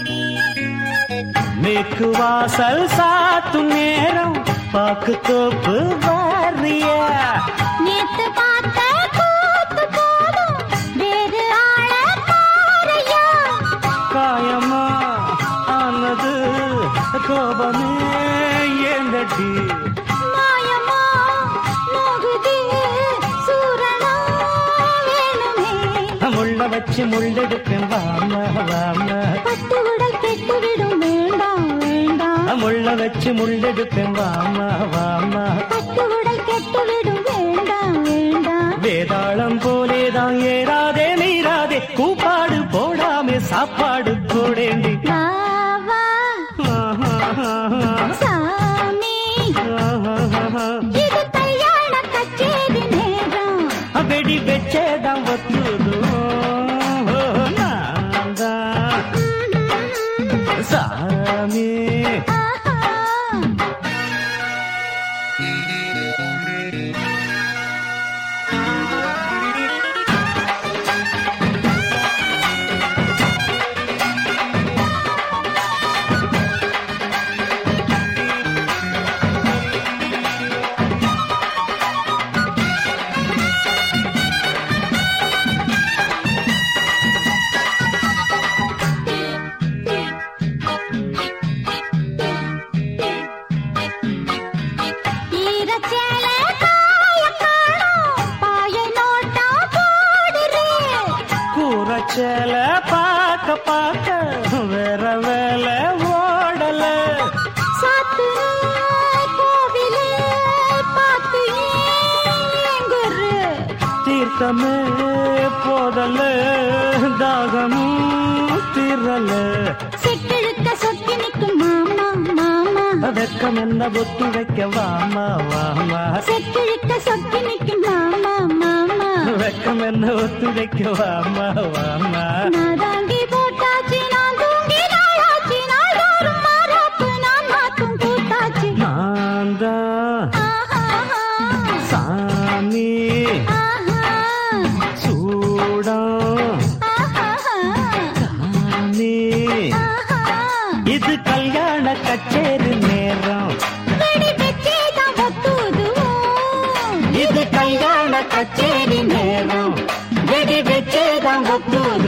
மேற்கு வாசல் சாத்தும் நேரம் பாக்கு தோப்பு வாரியா நேத்து பார்த்த கூத்து போதும் வேறு ஆள பாறையா காயமா ஆனது கோபமே ஏந்தடி மாயமா நோகுது சூரணா வேணுமே முள்ள வச்சு முள்ளெடுப்பேன் வாமா வாமா பட்டு உடல் கெட்டுவிடும் வேண்டாம் வேண்டாம் முள்ள வச்சு முள்ளெடுப்பேன் வாமா வாமா பட்டு உடல் கெட்டுவிடும் வேண்டாம் வேண்டாம் வேதாளம் போலேதான் ஏறாதே மீறாதே கூப்பாடு போடாமே சாப்பாடு போடேண்டி வா வா சாமி இது கல்யாண கச்சேரி நேரம் வெடி வெச்சேதான் ஒத்துது சாமி ஆஹா ஈரச்சேல காய காணோம் பாய நோட்டா போடுறே கூரச்சேல பார்க்க பார்க்க வேற வேலை ஓடல சாத்து கோவிலே பார்த்து ஏங்குறு தீர்த்தமே போதல தாகமும் தீரல செக்கிழுக்க சொக்கி நிற்கும் மாமா மாமா வெக்கம் என்ன ஒத்து வைக்க வாமா வாமா செக்கிழுக்க சொக்கி நிற்கும் மாமா மாமா வெக்கம் என்ன ஒத்து வைக்க வாமா வாமா நான் தாங்கி போட்டாச்சு நான் தூங்கி நாளாச்சு நாள்தோறும் மாறாப்பு நான் மாத்தும் கூட்டாச்சு நான் தான் ஆஹா சாமி ஆஹா சூடம் ஆஹா சாமி ஆஹா இது கல்யாண கச்சேரி நேரம் வெடி வெச்சேதான் ஒத்துதுவோம் இது கல்யாண கச்சேரி நேரம் வெடி வெச்சேதான் ஒத்துது